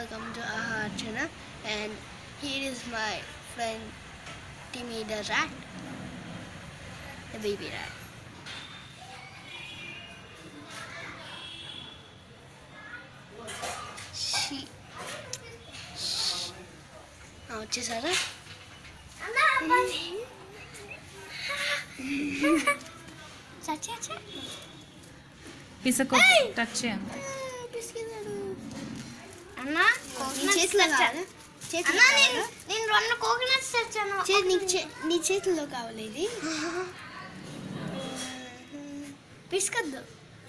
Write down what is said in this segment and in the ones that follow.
welcome to Aha Archana and here is my friend Timmy the rat, the baby rat. She, ఆ, వచ్చేసారా పిసకు touch చేయండి అన్నా నీ చేతిలో కావాలా చేతిలో అన్నా నేను కావాలా? నేను రెండు కోకోనట్స్ తెచ్చాను చే- నీకు చే- నీ చేతిలో కావాలి ఇది పిసుకద్దు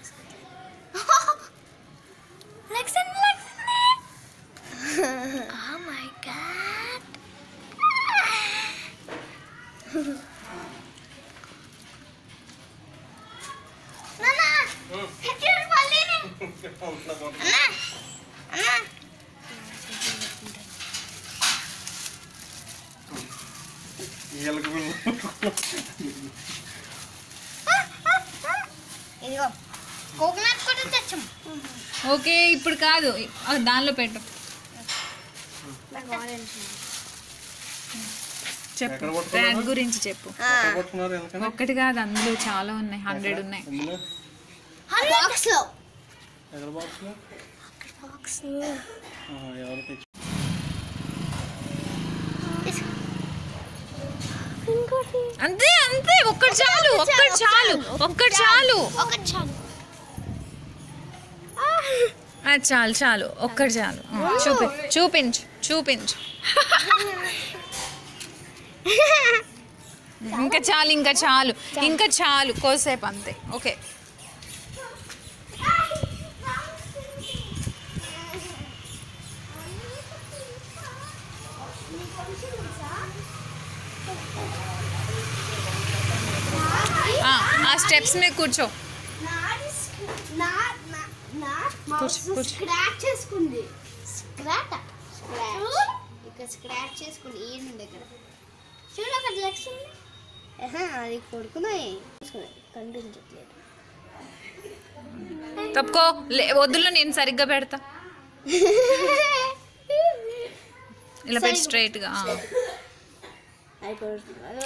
Lakshman Lakshman oh my God నాన్న హెచ్చర్ పల్లిని అన్నా అన్నా ఇదిగో కోకోనట్ కూడా తెచ్చాం ఓకే ఇప్పుడు కాదు ఆ, దానిలో పెట్టు నాకు ఆరెంజ్ చెప్పు ఎక్కడ పట్టుకున్నారు? ర్యాట్ గురించి చెప్పు కొట్టుకున్నారు ఎందుకని ఒక్కటి కాదు అందులో చాలా ఉన్నాయి హండ్రెడ్ ఉన్నాయి ఎందులో? బాక్స్ లో ఎక్కడ బాక్స్ లో? బాక్స్ ఆహా, ఎవరు తెచ్చి ఇంకోటి అంతే అంతే ఒక్కటి చాలు ఒక్కటి చాలు ఒక్కటి చాలు ఒకటి చాలు అది చాలు చాలు ఒక్కటి చాలు ఆ, చూపి చూపించు చూపించు ఇంకా చాలు ఇంకా చాలు ఇంకా చాలు కోసేపు అంతే ఓకే ఆ, ఆ స్టెప్స్ మీద కూర్చో కూర్చో, కూర్చో. స్క్రాచ్ చేసుకుంది స్క్రాచ్ స్క్రాచ్ ఇక్కడ స్క్రాచ్ చేసుకుంది ఈ దగ్గర చూడు అక్కడ లక్ష్మి ఆహా, అది కొడుకున్నాయి కనిపించట్లేదు తప్పుకో లే వద్దులో నేను సరిగ్గా పెడతా ఇలా పెట్టి స్ట్రైట్గా అది కొడుకున్నాయి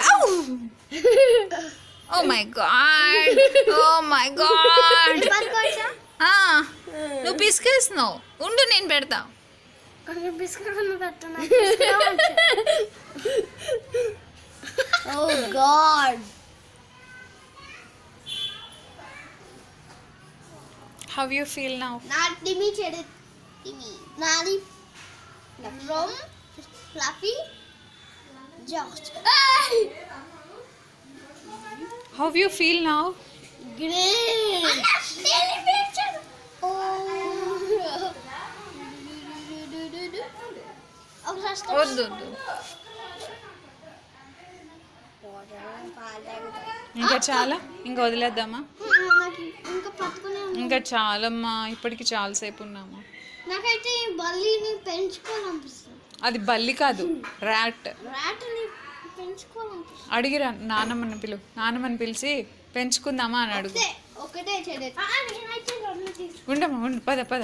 oh my God oh my God పట్టుకోవచ్చా నువ్వు పిసికేస్తున్నావు ఉండు నేను పెడతా కొంచెం బిస్కెట్ ఉంది పెట్టను oh God how you feel now నా టిమి చెడు టిమి నాది from Fluffy George how you feel now great ఒకసారి వద్దు వద్దు ఇంకా చాలా ఇంకా వదిలేద్దామా నాకు ఇంకా పట్టుకునే ఉంది. ఇంకా చాలమ్మా ఇప్పటికి చాలాసేపు ఉన్నామా నాకైతే ఈ బల్లిని పెంచుకోవాలనిపిస్తుంది అది బల్లి కాదు ర్యాట్ ర్యాట్ని పెంచుకోవాలనిపిస్తుంది అడిగిరా నానమ్మని పిలు నానమ్మని పిలిచి పెంచుకుందామా అని అడుగు ఒకటే ఒకటే చెడు ఆ, నేనైతే రెండు తీసుకు ఉండమ్మా ఉండు పద పద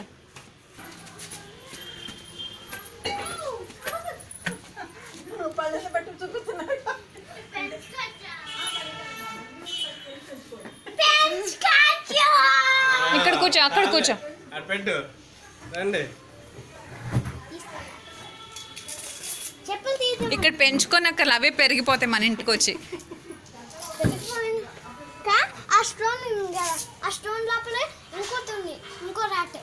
ఇక్కడ కూర్చో అక్కడ కూర్చో అటు పెట్టు రండి చెప్పులు తీద్దాం ఇక్కడ పెంచుకోనక్కర్లు అవే పెరిగిపోతాయి మన ఇంటికి వచ్చి కా ఆ స్టోన్ ఉంది కదా ఆ స్టోన్ లోపల ఇంకోటి ఉంది ఇంకో ర్యాట్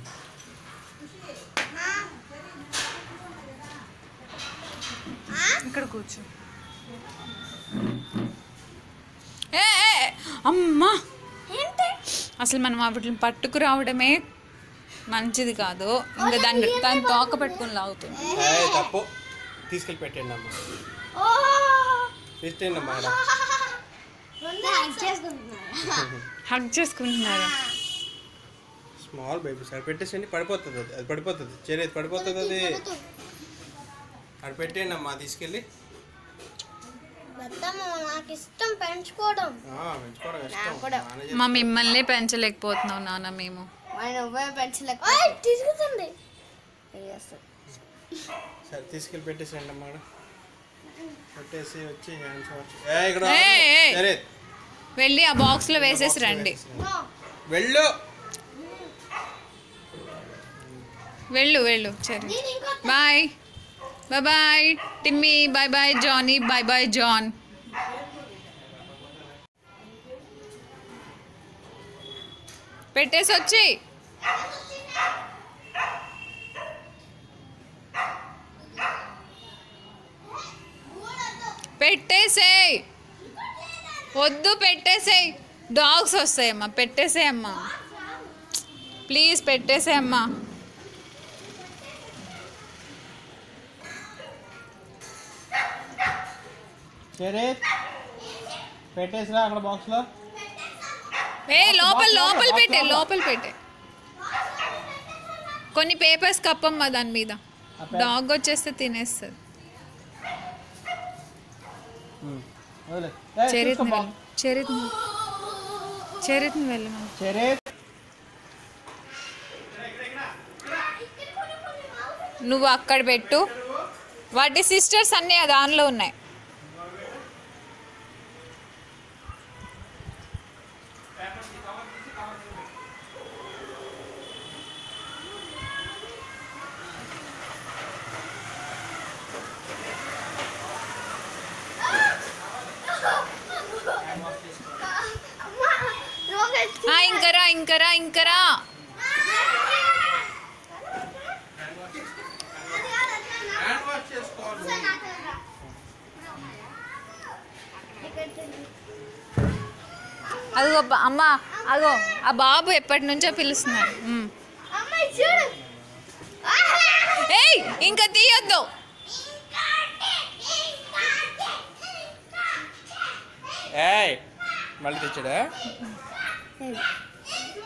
ఇక్కడ కూర్చో ఏ ఏ, అమ్మా ఏంటి అసలు మనం వాటిని పట్టుకురావడమే మంచిది కాదు ఇంకా దాన్ని దాన్ని తోక పెట్టుకుని లాగుతుంది ఏయ్, తప్పు తీసుకెళ్ళి పెట్టండి అమ్మ ఓ పెట్టండి అమ్మా ఈడ. రెండు హ్యాక్ చేసుకుంటున్నారు హగ్ చేసుకుంటున్నారా స్మాల్ బేబీ సార్ పెట్టేసండి పడిపోతుంది అది అది పడిపోతుంది చేరేది పడిపోతుంది అది అక్కడ పెట్టేయండి అమ్మా తీసుకెళ్ళి పెద్దమ్మ నాకు ఇష్టం పెంచుకోవడం ఆ, పెంచుకోవడం ఇష్టం కూడా. నాన్న మా మిమ్మల్ని పెంచలేకపోతున్నాం నాన్న మేము మన నువ్వే పెంచలేక ఓయ్, తిరుగుతుంది సరే తీసుకెళ్ళి పెట్టేసేయండి అమ్మా ఇక్కడ. పెట్టేసి వచ్చి హ్యాండ్స్ వాష్ ఏ ఇక్కడ ఏయ్, ఏయ్. సరే వెళ్ళి ఆ బాక్స్లో వేసేసి రండి వెళ్ళు వెళ్ళు వెళ్ళు సరే నేను ఇంకో bye bye bye Timmy bye bye Johnny bye bye John పెట్టేసి వచ్చి పెట్టేసేయ్ వద్దు పెట్టేసేయ్ డాగ్స్ వస్తాయమ్మా పెట్టేసేయమ్మా ప్లీజ్ పెట్టేసేయమ్మా సరే పెట్టేసిరా అక్కడ బాక్స్లో ఏ లోపల లోపల పెట్టే లోపల పెట్టే కొన్ని పేపర్స్ కప్పమ్మా దాని మీద డాగ్ వచ్చేస్తే తినేస్తుంది వదిలే చరిత్ని వెళ్ళు చరిత్ని చరిత్ని వెళ్ళమా సరే నువ్వు అక్కడ పెట్టు వాటి సిస్టర్స్ అన్నీ ఆ దానిలో ఉన్నాయి అమ్మా రోగే ఆ, ఇంకరా ఇంకరా ఇంకరా హ్యాండ్ వాష్ చేసుకోవాలి అదిగో బా- అమ్మ అగో ఆ బాబు ఎప్పటి నుంచో పిలుస్తున్నాడు ఉమ్. అమ్మాయి చూడు ఏయ్ ఇంకా తీయొద్దు ఏయ్ మళ్ళీ తెచ్చాడా